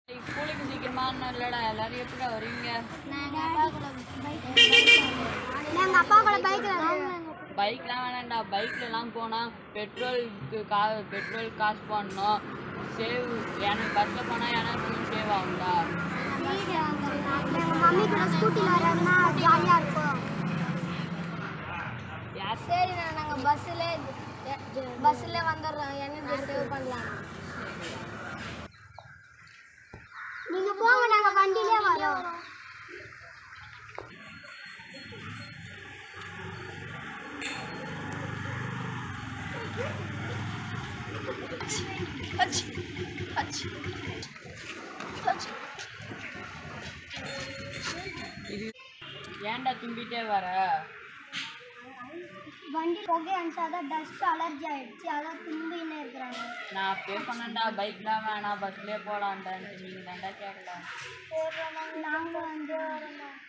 ஸ்கூலுக்கு சீக்கிரமா இன்னும் இல்லடா எல்லாரும் எப்படிடா வருவீங்க எங்கள் அப்பா கூட பைக்கில் பைக்லாம் வேணாம்டா பைக்லலாம் போனால் பெட்ரோலுக்கு கா பெட்ரோல் காசு போடணும் சேவ் எனக்கு பஸ்ஸில் போனால் எனக்கு சேவ் ஆகும்டா எங்கள் மம்மி கூட ஸ்கூட்டியில் வர்றதுனா ஜாலியாக இருக்கும் யார் சரிண்ணா நாங்கள் பஸ்ஸில் பஸ்ஸில் வந்துடுறோம் எனர்ஜி சேவ் பண்ணலாம் நீங்கள் போங்க நாங்கள் வண்டியிலே வரோம் இது ஏன்டா தும்பிட்டே வர வண்டி புகை அனுப்பிச்சாதான் டஸ்ட் அலர்ஜி ஆயிடுச்சு அதான் தும்பின்னு இருக்கிறாங்க நான் பே பண்ணேன்டா பைக்லாம் வேணாம் பஸ்லேயே போகலான்டான்ட்டு நீங்கள் தான்டா கேட்கலாம் நாங்களும் வந்து வரோம்